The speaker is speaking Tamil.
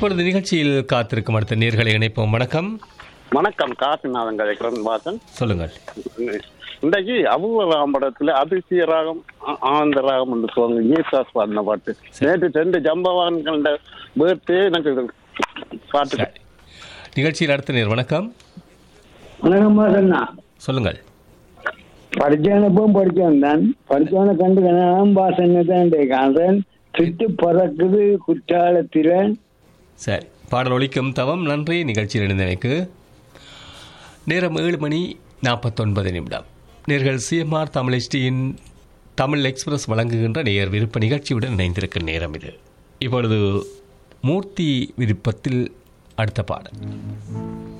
இப்பொழுது நிகழ்ச்சியில் காத்திருக்கும் அடுத்த நேர்களை இணைப்போம் வணக்கம் வணக்கம் காசிநாதன் கதைக்கிறன் பாசன் சொல்லுங்கள் இன்றைக்கு அபூர்வராகம் படத்துல அதிசய ராகம் ஆ- ஆனந்த ராகம் என்று சொல்லுங்க ஜேசாஸ் பாடின பாட்டு நேற்று ரெண்டு ஜம்பவான்கள பேர்த்தே எனக்கு இது பாட்டு சரி நிகழ்ச்சியில் அடுத்த நேர் வணக்கம் வணக்கம்மா சொன்னா சொல்லுங்கள் படிச்சவனப்பும் படிச்சவன் தான் படிச்சவனை கண்டு கணம் பாசனை தான் காண்றேன் திட்டு பறக்குது குற்றாலத்தில சரி பாடல் ஒலிக்கும் தவம் நன்றி நிகழ்ச்சியில் இணைந்தமைக்கு நேரம் ஏழு மணி நாற்பத்தொன்பது நிமிடம் நேர்கள் சிஎம்ஆர் தமிழ் HT-யின் தமிழ் எக்ஸ்பிரஸ் வழங்குகின்ற நேயர் விருப்ப நிகழ்ச்சியுடன் இணைந்திருக்கும் நேரம் இது இப்பொழுது மூர்த்தி விருப்பத்தில் அடுத்த பாடல்